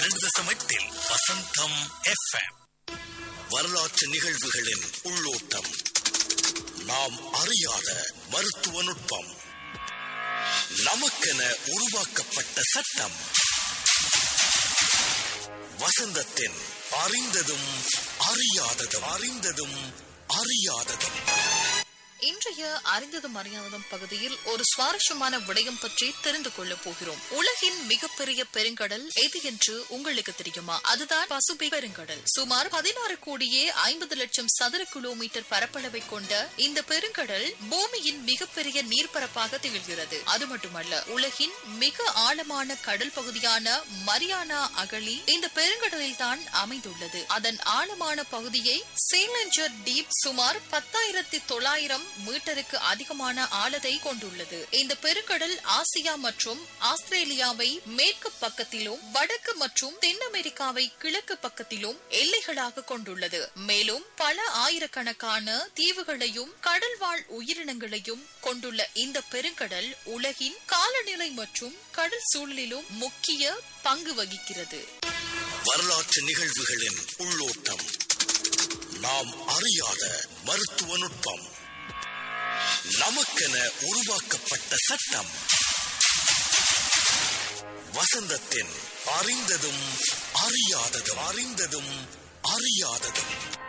இரண்டு தசம் எட்டில் வசந்தம் எஃப்எம் வரலாற்று நிகழ்வுகளின் உள்ளோட்டம் நாம் அறியாத மருத்துவ நுட்பம் நமக்கென உருவாக்கப்பட்ட சட்டம் வசந்தத்தின் அறிந்ததும் அறியாததும் அறிந்ததும் அறியாததும் இன்றைய அறிந்ததும் அறியாததும் பகுதியில் ஒரு சுவாரஸ்யமான விடயம் பற்றி தெரிந்து கொள்ளப் போகிறோம் உலகின் மிகப்பெரிய பெருங்கடல் எது என்று உங்களுக்கு தெரியுமா அதுதான் பசுபிக் பெருங்கடல் சுமார் பதினாறு கோடியே ஐம்பது லட்சம் சதுர கிலோமீட்டர் பரப்பளவை கொண்ட இந்த பெருங்கடல் பூமியின் மிகப்பெரிய நீர்ப்பரப்பாக திகழ்கிறது அது மட்டுமல்ல உலகின் மிக ஆழமான கடல் பகுதியான மரியானா அகழி இந்த பெருங்கடலில் தான் அமைந்துள்ளது அதன் ஆழமான பகுதியை சேலஞ்சர் டீப் சுமார் பத்தாயிரத்தி தொள்ளாயிரம் மீட்டருக்கு அதிகமான ஆழத்தை கொண்டுள்ளது இந்த பெருங்கடல் ஆசியா மற்றும் ஆஸ்திரேலியாவை மேற்கு பக்கத்திலும் வடக்கு மற்றும் தென் அமெரிக்காவை கிழக்கு பக்கத்திலும் எல்லைகளாக கொண்டுள்ளது மேலும் பல ஆயிரக்கணக்கான தீவுகளையும் கடல்வாழ் உயிரினங்களையும் கொண்டுள்ள இந்த பெருங்கடல் உலகின் காலநிலை மற்றும் கடல் சூழலிலும் முக்கிய பங்கு வகிக்கிறது வரலாற்று நிகழ்வுகளின் உள்ளோட்டம் நாம் அறியாத மருத்துவ நுட்பம் நமக்கென உருவாக்கப்பட்ட சட்டம் வசந்தத்தின் அறிந்ததும் அறியாததும் அறிந்ததும் அறியாததும்